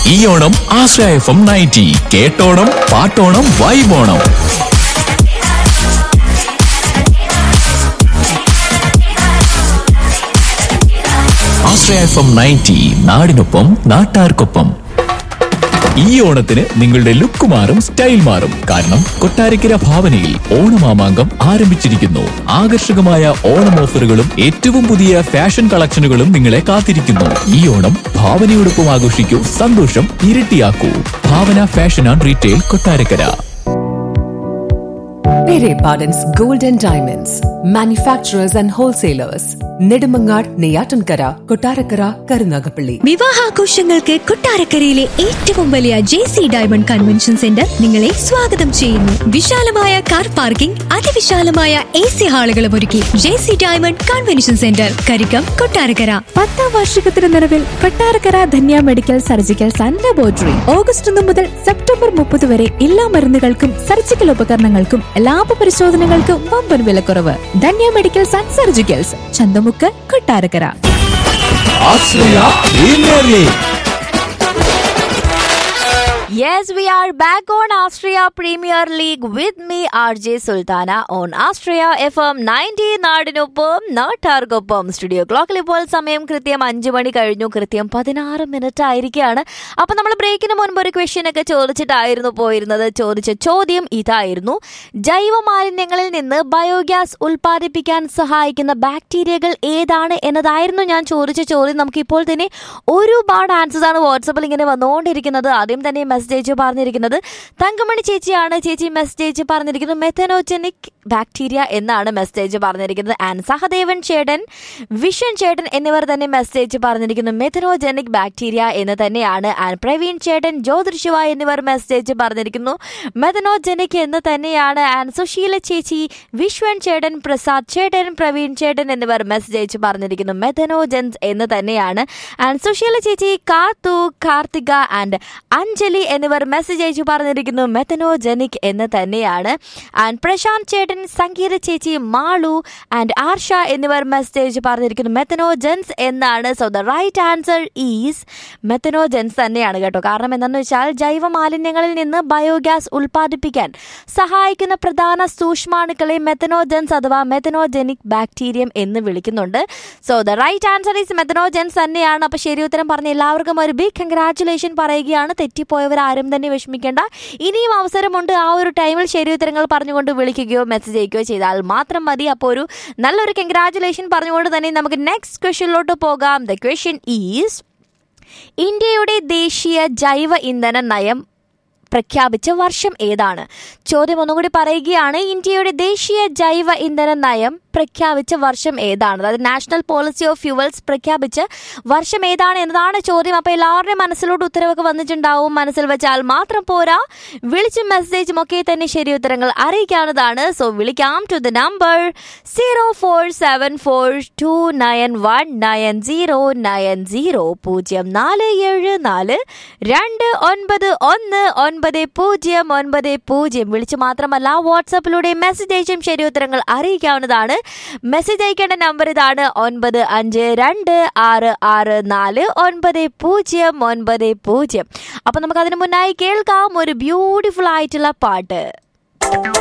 ഈ Onam Ashraya F M ninety കേട്ടോണം പാട്ടോണം വൈബോണം ആശ്രയ എഫ് എം നയൻറ്റി നാടിനൊപ്പം നാട്ടാർക്കൊപ്പം ഈ ഓണത്തിന് നിങ്ങളുടെ ലുക്ക് മാറും സ്റ്റൈൽ മാറും കാരണം കൊട്ടാരക്കര ഭാവനയിൽ ഓണമാമാങ്കം ആരംഭിച്ചിരിക്കുന്നു ആകർഷകമായ ഓണം ഓഫറുകളും ഏറ്റവും പുതിയ ഫാഷൻ കളക്ഷനുകളും നിങ്ങളെ കാത്തിരിക്കുന്നു ഈ ഓണം ഭാവനയോടൊപ്പം ആഘോഷിക്കൂ സന്തോഷം ഇരട്ടിയാക്കൂ Bhavana fashion and retail Kottarakkara Pere Pardon's Gold and Diamonds, manufacturers and wholesalers, Nedumangad, Neyatankara, Kotarakara, Karunagapalli. വിവാഹാഘോഷങ്ങൾക്ക് കൊട്ടാരക്കരയിലെ ഏറ്റവും വലിയ J C diamond convention centre നിങ്ങളെ സ്വാഗതം ചെയ്യുന്നു വിശാലമായ കാർ പാർക്കിംഗ് അതിവിശാലമായ എ സി ഹാളുകളും ഒരുക്കി J C diamond convention centre Karikkam Kottarakkara പത്താം വാർഷികത്തിന് നിറവിൽ Kottarakkara Dhanya medical surgicals and laboratory August ഒന്ന് മുതൽ സെപ്റ്റംബർ മുപ്പത് വരെ എല്ലാ മരുന്നുകൾക്കും സർജിക്കൽ ഉപകരണങ്ങൾക്കും ലാഭ പരിശോധനകൾക്കും വമ്പൻ വിലക്കുറവ് Dhanya medicals and surgicals Chanthamukku Kottarakkara Yes, we are back on Austria Premier League with me, RJ Sultana, on Austria FM 90 നാടിനൊപ്പം നാട്ടാർക്കൊപ്പം സ്റ്റുഡിയോ ക്ലോക്കിൽ ഇപ്പോൾ സമയം കൃത്യം അഞ്ചു മണി കഴിഞ്ഞു കൃത്യം പതിനാറ് മിനിറ്റ് ആയിരിക്കുകയാണ് അപ്പൊ നമ്മൾ ബ്രേക്കിന് മുൻപ് ഒരു ക്വസ്റ്റ്യൻ ഒക്കെ ചോദിച്ചിട്ടായിരുന്നു പോയിരുന്നത് ചോദിച്ച ചോദ്യം ഇതായിരുന്നു ജൈവ മാലിന്യങ്ങളിൽ നിന്ന് ബയോഗ്യാസ് ഉൽപ്പാദിപ്പിക്കാൻ സഹായിക്കുന്ന ബാക്ടീരിയകൾ ഏതാണ് എന്നതായിരുന്നു ഞാൻ ചോദിച്ച ചോദ്യം നമുക്ക് ഇപ്പോൾ തന്നെ ഒരുപാട് ആൻസേഴ്സ് ആണ് വാട്സപ്പിൽ ഇങ്ങനെ വന്നുകൊണ്ടിരിക്കുന്നത് ആദ്യം തന്നെ മെസ്സേജ് പറഞ്ഞിരിക്കുന്നത് തങ്കമണി ചേച്ചിയാണ് ചേച്ചി മെസ്സേജ് പറഞ്ഞിരിക്കുന്നത് മെത്തനോജനിക് ബാക്ടീരിയ എന്നാണ് മെസ്സേജ് പറഞ്ഞിരിക്കുന്നത് ആൻഡ് സഹദേവൻ ചേട്ടൻ വിഷൻ ചേട്ടൻ എന്നിവർ തന്നെ മെസ്സേജ് പറഞ്ഞിരിക്കുന്നു മെത്തനോജനിക് ബാക്ടീരിയ എന്ന് തന്നെയാണ് ആൻഡ് പ്രവീൺ ചേട്ടൻ ജ്യോതിർശിവ എന്നിവർ മെസ്സേജ് പറഞ്ഞിരിക്കുന്നു മെത്തനോജനിക് എന്ന് തന്നെയാണ് ആൻഡ് സുശീല ചേച്ചി വിശ്വൻ ചേട്ടൻ പ്രസാദ് ചേട്ടൻ പ്രവീൺ ചേട്ടൻ എന്നിവർ മെസ്സേജ് പറഞ്ഞിരിക്കുന്നു മെത്തനോജൻസ് എന്ന് തന്നെയാണ് ആൻഡ് സുശീല ചേച്ചി കാർത്തു കാർത്തിക ആൻഡ് അഞ്ജലി എന്നിവർ മെസ്സേജ് അയച്ചു പറഞ്ഞിരിക്കുന്നു മെത്തനോജനിക് എന്ന് തന്നെയാണ് ആൻഡ് പ്രശാന്ത് ചേട്ടൻ സംഗീത ചേച്ചി മാളു ആൻഡ് ആർഷ എന്നിവർ മെസ്സേജ് പറഞ്ഞിരിക്കുന്നു മെത്തനോജൻസ് എന്നാണ് so the right answer is methanogens തന്നെയാണ് കേട്ടോ കാരണം എന്താണെന്ന് വെച്ചാൽ ജൈവ മാലിന്യങ്ങളിൽ നിന്ന് ബയോഗ്യാസ് ഉൽപ്പാദിപ്പിക്കാൻ സഹായിക്കുന്ന പ്രധാന സൂക്ഷ്മാണുക്കളെ മെത്തനോജൻസ് അഥവാ മെത്തനോജനിക് ബാക്ടീരിയം എന്ന് വിളിക്കുന്നുണ്ട് so the right answer is methanogens തന്നെയാണ് അപ്പോൾ ശരി ഉത്തരം പറഞ്ഞ എല്ലാവർക്കും ഒരു ബിഗ് കൺഗ്രാറ്റുലേഷൻ പറയുകയാണ് തെറ്റിപ്പോയവർ ആരും തന്നെ വിഷമിക്കേണ്ട ഇനിയും അവസരമുണ്ട് ആ ഒരു ടൈമിൽ ശരി ഉത്തരങ്ങൾ പറഞ്ഞുകൊണ്ട് വിളിക്കുകയോ മെസ്സേജ് അയക്കുകയോ ചെയ്താൽ മാത്രം മതി അപ്പോൾ ഒരു നല്ലൊരു കൺഗ്രാറ്റുലേഷൻ പറഞ്ഞുകൊണ്ട് തന്നെ നമുക്ക് നെക്സ്റ്റ് ക്വസ്റ്റ്യനിലോട്ട് പോകാം ദ ക്വസ്റ്റ്യൻ ഈസ് ഇന്ത്യയുടെ ദേശീയ ജൈവ ഇന്ധന നയം പ്രഖ്യാപിച്ച വർഷം ഏതാണ് ചോദ്യം ഒന്നുകൂടി പറയുകയാണ് ഇന്ത്യയുടെ ദേശീയ ജൈവ ഇന്ധന നയം പ്രഖ്യാപിച്ച വർഷം ഏതാണ് അതായത് നാഷണൽ പോളിസി ഓഫ് ഫ്യൂവൽസ് പ്രഖ്യാപിച്ച വർഷം ഏതാണ് എന്നതാണ് ചോദ്യം അപ്പോൾ എല്ലാവരുടെയും മനസ്സിലോട്ട് ഉത്തരവൊക്കെ വന്നിട്ടുണ്ടാവും മനസ്സിൽ വെച്ചാൽ മാത്രം പോരാ വിളിച്ചും മെസ്സേജും ഒക്കെ തന്നെ ശരി ഉത്തരങ്ങൾ അറിയിക്കാവുന്നതാണ് സോ വിളിക്കാം to the number zero four seven four two nine one nine zero nine zero പൂജ്യം നാല് ഏഴ് നാല് രണ്ട് ഒൻപത് ഒന്ന് ഒൻപത് പൂജ്യം ഒൻപത് പൂജ്യം വിളിച്ച് മാത്രമല്ല വാട്സാപ്പിലൂടെ മെസ്സേജ് അയച്ചും ശരി ഉത്തരങ്ങൾ അറിയിക്കാവുന്നതാണ് മെസ്സേജ് അയക്കേണ്ട നമ്പർ ഇതാണ് ഒൻപത് അഞ്ച് രണ്ട് ആറ് ആറ് നാല് ഒൻപത് പൂജ്യം ഒൻപത് പൂജ്യം അപ്പം നമുക്ക് അതിന് മുന്നായി കേൾക്കാം ഒരു ബ്യൂട്ടിഫുൾ ആയിട്ടുള്ള പാട്ട്